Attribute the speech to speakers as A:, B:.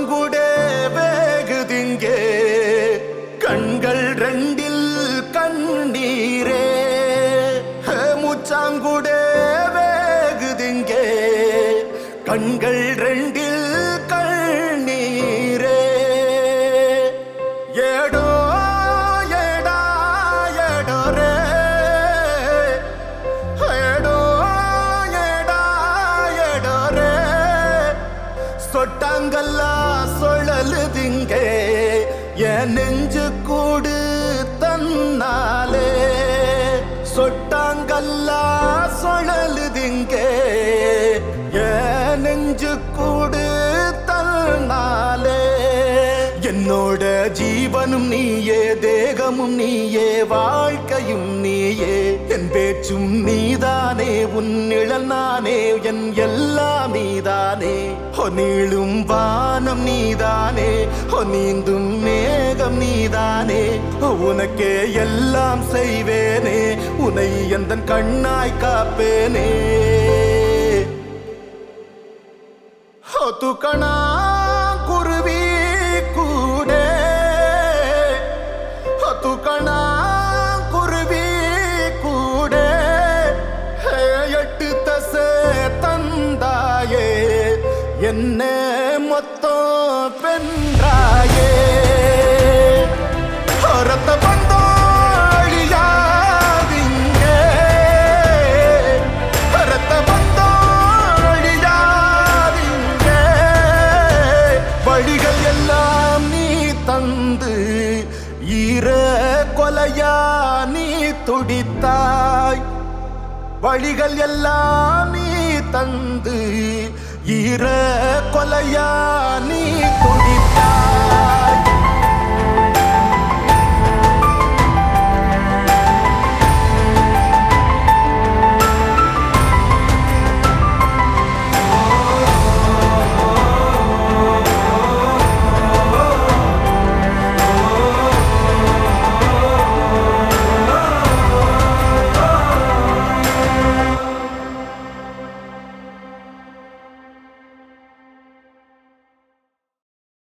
A: மூச்சாங்குடே வேகுதிங்கே கண்கள் ரெண்டில் கண்ணீரே ஹே, மூச்சாங்குடே வேகுதிங்கே கண்கள் ரெண்டில் கண்ணீரே ஏடோ ஏடா ஏடோ ரே ஏடோ ஏடா ஏடோ ரே சொட்டாங்கல்லா சுழலுதிங்க என் நெஞ்சு கூடு தன்னாலே சொட்டாங்கல்லா சுழலுதிங்க என் நெஞ்சு கூடு தன்னாலே என்னோட ஜீவனும் நீயே தேகமும் நீயே வாழ்க்கையும் நீயே என் பேச்சும் நீதானே உன் நிழல் நானே என் எல்லாம் நீதானே ஹோ நீளும் வானம் நீதானே ஹோ நீந்தும் மேகம் நீதானே ஹோ, உனக்கே எல்லாம் செய்வேனே உனை எந்த கண்ணாய் காப்பேனே ஹோ, துக்கணா குருவி கூடே ஹோ, துக்கணா குருவி கூடே ஹே, எட்டு தசை தந்தாயே என்ன மொத்தம் பென்றாயே ஹோ, ரத்த பந்தோழியாதிங்கே ரத்த பந்தோழியாதிங்கே வழிகள் எல்லாம் நீ தந்து ஈர கொலையா நீ துடித்தாய் வழிகள் எல்லாம் நீ தந்து ஈர கொலையா நீ துடித்தாய்